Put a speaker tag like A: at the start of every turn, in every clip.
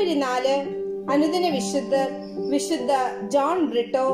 A: ഫെബ്രുവരി നാല് അനുദിന വിശുദ്ധർ വിശുദ്ധ ജോൺ ബ്രിട്ടോ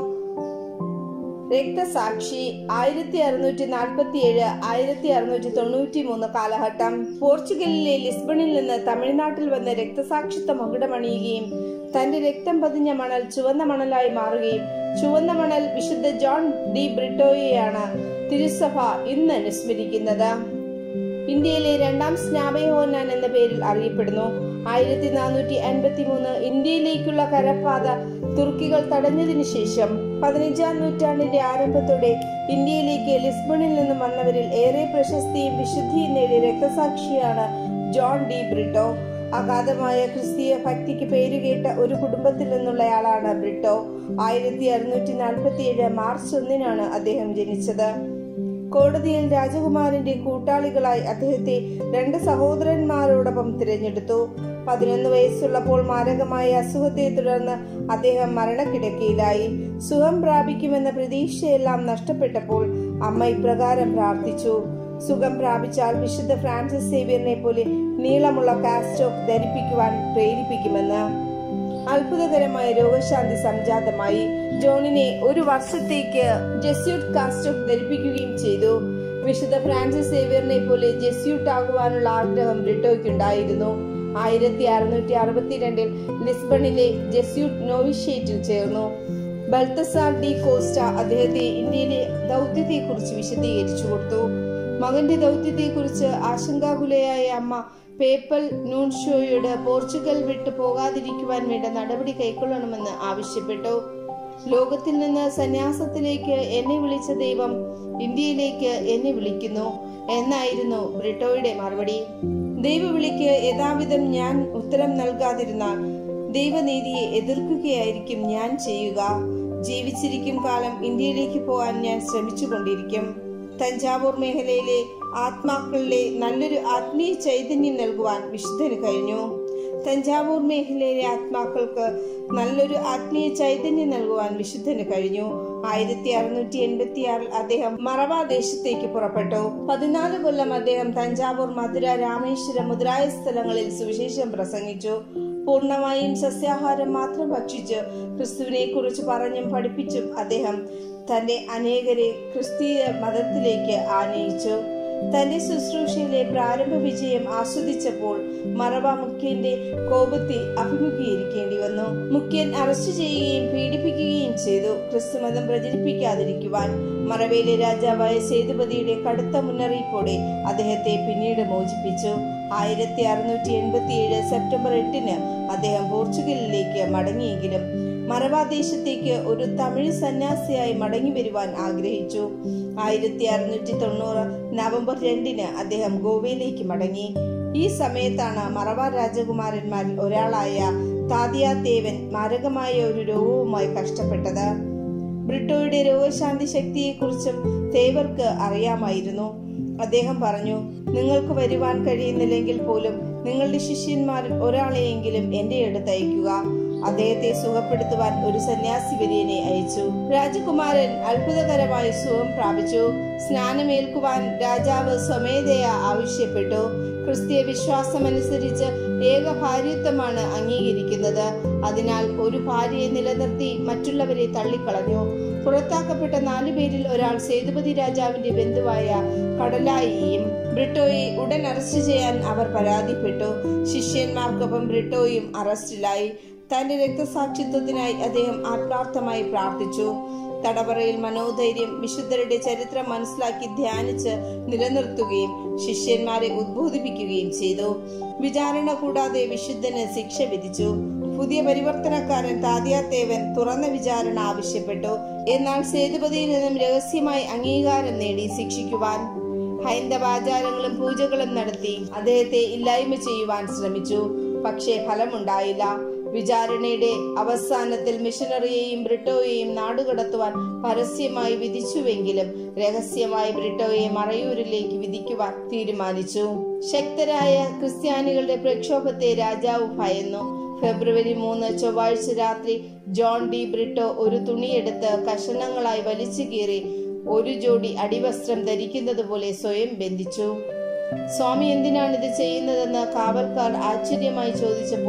A: രക്തസാക്ഷി ആയിരത്തി അറുന്നൂറ്റി നാൽപ്പത്തി ഏഴ് ആയിരത്തി അറുന്നൂറ്റി തൊണ്ണൂറ്റി മൂന്ന് കാലഘട്ടം പോർച്ചുഗലിലെ ലിസ്ബണിൽ നിന്ന് തമിഴ്നാട്ടിൽ വന്ന് രക്തസാക്ഷിത്വ മകുടമണിയുകയും തന്റെ രക്തം പതിഞ്ഞ മണൽ ചുവന്ന മണലായി മാറുകയും ചുവന്ന മണൽ വിശുദ്ധ ജോൺ ഡി ബ്രിട്ടോയെയാണ് തിരുസഭ ഇന്ന് അനുസ്മരിക്കുന്നത് ഇന്ത്യയിലെ രണ്ടാം സ്നാപയോന്നാൻ എന്ന പേരിൽ അറിയപ്പെടുന്നു ആയിരത്തി നാനൂറ്റി അൻപത്തി മൂന്ന് ഇന്ത്യയിലേക്കുള്ള കരപ്പാത തുർക്കികൾ തടഞ്ഞതിനു ശേഷം പതിനഞ്ചാം നൂറ്റാണ്ടിന്റെ ആരംഭത്തോടെ ഇന്ത്യയിലേക്ക് ലിസ്ബണിൽ നിന്നും വന്നവരിൽ ഏറെ പ്രശസ്തിയും വിശുദ്ധിയും നേടിയ രക്തസാക്ഷിയാണ് ജോൺ ഡി ബ്രിട്ടോ അഗാധമായ ക്രിസ്തീയ ഭക്തിക്ക് പേരുകേട്ട ഒരു കുടുംബത്തിൽ നിന്നുള്ളയാളാണ് ബ്രിട്ടോ ആയിരത്തി അറുന്നൂറ്റി നാൽപ്പത്തി ഏഴ് മാർച്ച് ഒന്നിനാണ് അദ്ദേഹം ജനിച്ചത് കോടതിയിൽ രാജകുമാരന്റെ കൂട്ടാളികളായി അദ്ദേഹത്തെ രണ്ട് സഹോദരന്മാരോടൊപ്പം തിരഞ്ഞെടുത്തു പതിനൊന്ന് വയസ്സുള്ളപ്പോൾ മാരകമായ അസുഖത്തെ തുടർന്ന് അദ്ദേഹം മരണക്കിടക്കയിലായി സുഖം പ്രാപിക്കുമെന്ന പ്രതീക്ഷയെല്ലാം നഷ്ടപ്പെട്ടപ്പോൾ അമ്മ ഇപ്രകാരം പ്രാർത്ഥിച്ചു സുഖം പ്രാപിച്ചാൽ വിശുദ്ധ ഫ്രാൻസിസ് സേവിയറിനെ പോലെ നീളമുള്ള കാസ്റ്റോക്ക് ധരിപ്പിക്കുവാൻ പ്രേരിപ്പിക്കുമെന്ന് അത്ഭുതകരമായ രോഗശാന്തി സംജാതമായി ജോണിനെ ഒരു വർഷത്തേക്ക് ജെസ്യൂട്ട് കാസ്റ്റോക്ക് ധരിപ്പിക്കുകയും ചെയ്തു വിശുദ്ധ ഫ്രാൻസിസ് സേവിയറിനെ പോലെ ജെസ്യൂട്ട് ആകുവാനുള്ള ആഗ്രഹം ബ്രിട്ടോയ്ക്കുണ്ടായിരുന്നു ആയിരത്തി അറുന്നൂറ്റി അറുപത്തിരണ്ടിൽ ലിസ്ബണിലെ ജെസ്യൂട്ട് നോവിഷ്യേറ്റിൽ ചേർന്നു ബൽത്തസാർ ഡി കോസ്റ്റ അദ്ദേഹത്തെ ഇന്ത്യയിലെ ദൗത്യത്തെക്കുറിച്ച് വിശദീകരിച്ചു കൊടുത്തു മകന്റെ ദൗത്യത്തെക്കുറിച്ച് ആശങ്കാകുലയായ അമ്മ പേപ്പൽ നൂൺഷോയോട് പോർച്ചുഗൽ വിട്ടു പോകാതിരിക്കുവാൻ വേണ്ട നടപടി കൈക്കൊള്ളണമെന്ന് ആവശ്യപ്പെട്ടു ലോകത്തിൽ നിന്ന് സന്യാസത്തിലേക്ക് എന്നെ വിളിച്ച ദൈവം ഇന്ത്യയിലേക്ക് എന്നെ വിളിക്കുന്നു എന്നായിരുന്നു ബ്രിട്ടോയുടെ മറുപടി ദൈവവിളിക്ക് യഥാവിധം ഞാൻ ഉത്തരം നൽകാതിരുന്നാൽ ദൈവനീതിയെ എതിർക്കുകയായിരിക്കും ഞാൻ ചെയ്യുക ജീവിച്ചിരിക്കും കാലം ഇന്ത്യയിലേക്ക് പോകാൻ ഞാൻ ശ്രമിച്ചുകൊണ്ടിരിക്കും തഞ്ചാവൂർ മേഖലയിലെ ആത്മാക്കളിലെ നല്ലൊരു ആത്മീയ ചൈതന്യം നൽകുവാൻ വിശുദ്ധന് കഴിഞ്ഞു തഞ്ചാവൂർ മേഖലയിലെ ആത്മാക്കൾക്ക് നല്ലൊരു ആത്മീയ ചൈതന്യം നൽകുവാൻ വിശുദ്ധന് കഴിഞ്ഞു ആയിരത്തി അറുന്നൂറ്റി എൺപത്തി ആറിൽ അദ്ദേഹം മറവ ദേശത്തേക്ക് പുറപ്പെട്ടു പതിനാല് കൊല്ലം അദ്ദേഹം തഞ്ചാവൂർ മധുര രാമേശ്വരം മുതലായ സ്ഥലങ്ങളിൽ സുവിശേഷം പ്രസംഗിച്ചു പൂർണ്ണമായും സസ്യാഹാരം മാത്രം ഭക്ഷിച്ച് ക്രിസ്തുവിനെ കുറിച്ച് പറഞ്ഞും പഠിപ്പിച്ചും അദ്ദേഹം തന്റെ അനേകരെ ക്രിസ്തീയ മതത്തിലേക്ക് ആനയിച്ചു തന്റെ ശുശ്രൂഷയിലെ പ്രാരംഭ വിജയം ആസ്വദിച്ചപ്പോൾ മറവ മുഖ്യന്റെ കോപത്തെ അഭിമുഖീകരിക്കേണ്ടി വന്നു മുഖ്യൻ അറസ്റ്റ് ചെയ്യുകയും പീഡിപ്പിക്കുകയും ചെയ്തു ക്രിസ്തുമതം പ്രചരിപ്പിക്കാതിരിക്കുവാൻ മറവയിലെ രാജാവായ സേതുപതിയുടെ കടുത്ത മുന്നറിയിപ്പോടെ അദ്ദേഹത്തെ പിന്നീട് മോചിപ്പിച്ചു ആയിരത്തി അറുന്നൂറ്റി എൺപത്തി ഏഴ് സെപ്റ്റംബർ എട്ടിന് അദ്ദേഹം പോർച്ചുഗലിലേക്ക് മടങ്ങിയെങ്കിലും മറവാദേശത്തേക്ക് ഒരു തമിഴ് സന്യാസിയായി മടങ്ങി വരുവാൻ ആഗ്രഹിച്ചു ആയിരത്തി അറുന്നൂറ്റി തൊണ്ണൂറ് നവംബർ രണ്ടിന് അദ്ദേഹം ഗോവയിലേക്ക് മടങ്ങി ഈ സമയത്താണ് മറവ രാജകുമാരന്മാരിൽ ഒരാളായ താതിയാത്തേവൻ മാരകമായ ഒരു രോഗവുമായി കഷ്ടപ്പെട്ടത് ബ്രിട്ടോയുടെ രോഗശാന്തി ശക്തിയെക്കുറിച്ചും തേവർക്ക് അറിയാമായിരുന്നു അദ്ദേഹം പറഞ്ഞു നിങ്ങൾക്ക് വരുവാൻ കഴിയുന്നില്ലെങ്കിൽ പോലും നിങ്ങളുടെ ശിഷ്യന്മാരിൽ ഒരാളെയെങ്കിലും എന്റെ അടുത്ത് അയക്കുക അദ്ദേഹത്തെ സുഖപ്പെടുത്തുവാൻ ഒരു സന്യാസി വര്യനെ അയച്ചു രാജകുമാരൻ അത്ഭുതകരമായി സുഖം പ്രാപിച്ചു സ്നാനമേൽക്കുവാൻ രാജാവ് സ്വമേധയ ആവശ്യപ്പെട്ടു ക്രിസ്തീയ വിശ്വാസമനുസരിച്ച് ഏക ഭാര്യത്വമാണ് അംഗീകരിക്കുന്നത് അതിനാൽ ഒരു ഭാര്യയെ നിലനിർത്തി മറ്റുള്ളവരെ തള്ളിക്കളഞ്ഞു പുറത്താക്കപ്പെട്ട നാലു പേരിൽ ഒരാൾ സേതുപതി രാജാവിന്റെ ബന്ധുവായ കടലായിയും ബ്രിട്ടോയെ ഉടൻ അറസ്റ്റ് ചെയ്യാൻ അവർ പരാതിപ്പെട്ടു ശിഷ്യന്മാർക്കൊപ്പം ബ്രിട്ടോയും അറസ്റ്റിലായി തന്റെ രക്തസാക്ഷിത്വത്തിനായി അദ്ദേഹം ആത്മാർത്ഥമായി പ്രാർത്ഥിച്ചു തടവറയിൽ മനോധൈര്യം വിശുദ്ധരുടെ ചരിത്രം മനസ്സിലാക്കി ധ്യാനിച്ച് നിലനിർത്തുകയും ശിഷ്യന്മാരെ ഉദ്ബോധിപ്പിക്കുകയും ചെയ്തു വിചാരണ കൂടാതെ വിശുദ്ധന് ശിക്ഷ വിധിച്ചു പുതിയ പരിവർത്തനക്കാരൻ താതിയാത്തേവൻ തുറന്ന വിചാരണ ആവശ്യപ്പെട്ടു എന്നാൽ സേതുപതിയിൽ നിന്നും രഹസ്യമായി അംഗീകാരം നേടി ശിക്ഷിക്കുവാൻ ഹൈന്ദവ ആചാരങ്ങളും പൂജകളും നടത്തി അദ്ദേഹത്തെ ഇല്ലായ്മ ചെയ്യുവാൻ ശ്രമിച്ചു പക്ഷേ ഫലമുണ്ടായില്ല വിചാരണയുടെ അവസാനത്തിൽ മിഷനറിയെയും ബ്രിട്ടോയെയും നാടുകടത്തുവാൻ പരസ്യമായി വിധിച്ചുവെങ്കിലും രഹസ്യമായി ബ്രിട്ടോയെ മറയൂരിലേക്ക് വിധിക്കുവാൻ തീരുമാനിച്ചു ശക്തരായ ക്രിസ്ത്യാനികളുടെ പ്രക്ഷോഭത്തെ രാജാവ് ഭയന്നു ഫെബ്രുവരി മൂന്ന് ചൊവ്വാഴ്ച രാത്രി ജോൺ ഡി ബ്രിട്ടോ ഒരു തുണിയെടുത്ത് കഷണങ്ങളായി വലിച്ചു കീറി ഒരു ജോഡി അടിവസ്ത്രം ധരിക്കുന്നത് പോലെ സ്വയം ബന്ധിച്ചു സ്വാമി എന്തിനാണ് ഇത് ചെയ്യുന്നതെന്ന് കാവൽക്കാർ ആശ്ചര്യമായി ചോദിച്ചപ്പോൾ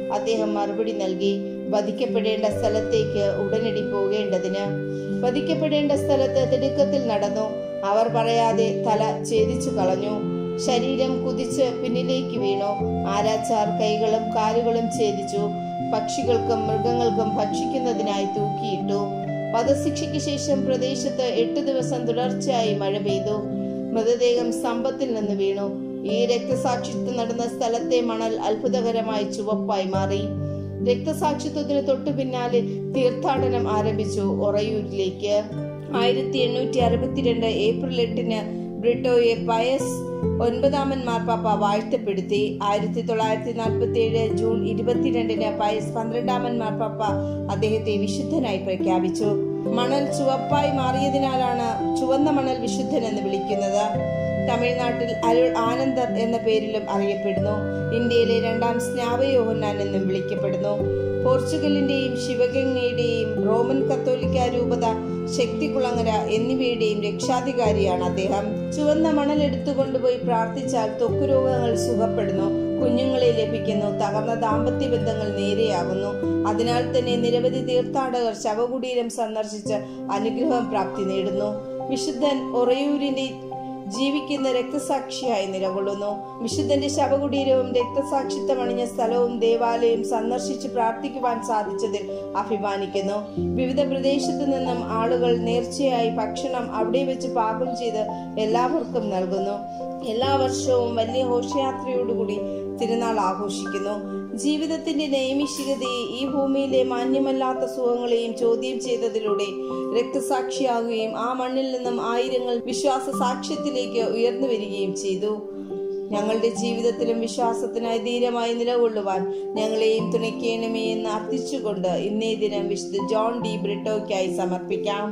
A: അദ്ദേഹം മറുപടി നൽകി വധിക്കപ്പെടേണ്ട സ്ഥലത്തേക്ക് ഉടനടി പോകേണ്ടതിന് വധിക്കപ്പെടേണ്ട സ്ഥലത്ത് തിടുക്കത്തിൽ നടന്നു അവർ പറയാതെ തല ഛേദിച്ചു കളഞ്ഞു ശരീരം കുതിച്ച് പിന്നിലേക്ക് വീണു ആരാച്ചാർ കൈകളും കാലുകളും ഛേദിച്ചു പക്ഷികൾക്കും മൃഗങ്ങൾക്കും ഭക്ഷിക്കുന്നതിനായി തൂക്കിയിട്ടു വധശിക്ഷയ്ക്ക് ശേഷം പ്രദേശത്ത് എട്ട് ദിവസം തുടർച്ചയായി മഴ പെയ്തു മൃതദേഹം സ്തംഭത്തിൽ നിന്ന് വീണു ഈ രക്തസാക്ഷിത്വം നടന്ന സ്ഥലത്തെ മണൽ അത്ഭുതകരമായി ചുവപ്പായി മാറി രക്തസാക്ഷിത്വത്തിന് തൊട്ടു പിന്നാലെ തീർത്ഥാടനം ആരംഭിച്ചു ഒറയൂരിലേക്ക് ആയിരത്തി എണ്ണൂറ്റി അറുപത്തിരണ്ട് ഏപ്രിൽ എട്ടിന് ബ്രിട്ടോയെ പയസ് ഒൻപതാമൻ മാർപ്പാപ്പ വാഴ്ത്തപ്പെടുത്തി ആയിരത്തി തൊള്ളായിരത്തി നാൽപ്പത്തി ഏഴ് ജൂൺ ഇരുപത്തിരണ്ടിന് പയസ് പന്ത്രണ്ടാമൻ മാർപ്പാപ്പ അദ്ദേഹത്തെ വിശുദ്ധനായി പ്രഖ്യാപിച്ചു മണൽ ചുവപ്പായി മാറിയതിനാലാണ് ചുവന്ന മണൽ വിശുദ്ധൻ എന്ന് വിളിക്കുന്നത് തമിഴ്നാട്ടിൽ അരുൾ ആനന്ദർ എന്ന പേരിലും അറിയപ്പെടുന്നു ഇന്ത്യയിലെ രണ്ടാം സ്നാവയോഹന്നാൻ എന്നും വിളിക്കപ്പെടുന്നു പോർച്ചുഗലിന്റെയും ശിവഗംഗയുടെയും റോമൻ കത്തോലിക്ക രൂപത ശക്തികുളങ്ങര എന്നിവയുടെയും രക്ഷാധികാരിയാണ് അദ്ദേഹം ചുവന്ന മണൽ എടുത്തുകൊണ്ടുപോയി പ്രാർത്ഥിച്ചാൽ ത്വക്ക് രോഗങ്ങൾ സുഖപ്പെടുന്നു കുഞ്ഞുങ്ങളെ ലഭിക്കുന്നു തകർന്ന ദാമ്പത്യ ബന്ധങ്ങൾ നേരെയാകുന്നു അതിനാൽ തന്നെ നിരവധി തീർത്ഥാടകർ ശവകുടീരം സന്ദർശിച്ച് അനുഗ്രഹം പ്രാപ്തി നേടുന്നു വിശുദ്ധൻ ഒറയൂരിന്റെ ജീവിക്കുന്ന രക്തസാക്ഷിയായി നിലകൊള്ളുന്നു വിശുദ്ധന്റെ ശവകുടീരവും രക്തസാക്ഷിത്വം അണിഞ്ഞ സ്ഥലവും ദേവാലയവും സന്ദർശിച്ച് പ്രാർത്ഥിക്കുവാൻ സാധിച്ചതിൽ അഭിമാനിക്കുന്നു വിവിധ പ്രദേശത്തു നിന്നും ആളുകൾ നേർച്ചയായി ഭക്ഷണം അവിടെ വെച്ച് പാകം ചെയ്ത് എല്ലാവർക്കും നൽകുന്നു എല്ലാ വർഷവും വലിയ ഘോഷയാത്രയോടുകൂടി തിരുനാൾ ആഘോഷിക്കുന്നു ജീവിതത്തിന്റെ നൈമിഷികതയെ ഈ ഭൂമിയിലെ മാന്യമല്ലാത്ത സുഖങ്ങളെയും ചോദ്യം ചെയ്തതിലൂടെ രക്തസാക്ഷിയാകുകയും ആ മണ്ണിൽ നിന്നും ആയിരങ്ങൾ വിശ്വാസ സാക്ഷ്യത്തിലേക്ക് ഉയർന്നു വരികയും ചെയ്തു ഞങ്ങളുടെ ജീവിതത്തിലും വിശ്വാസത്തിനായി ധീരമായി നിലകൊള്ളുവാൻ ഞങ്ങളെയും തുണയ്ക്കണമേ എന്ന് അർത്ഥിച്ചുകൊണ്ട് ഇന്നേ ദിനം വിശുദ്ധ ജോൺ ഡി ബ്രിട്ടോയ്ക്കായി സമർപ്പിക്കാം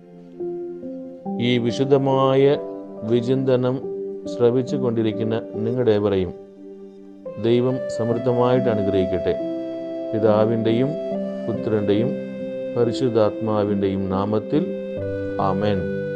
B: ഈ വിശുദ്ധമായ വിചിന്തനം ശ്രവിച്ചു കൊണ്ടിരിക്കുന്ന നിങ്ങളുടെ ഏവരെയും ദൈവം സമൃദ്ധമായിട്ട് അനുഗ്രഹിക്കട്ടെ പിതാവിൻ്റെയും പുത്രൻ്റെയും പരിശുദ്ധാത്മാവിൻ്റെയും നാമത്തിൽ ആമേൻ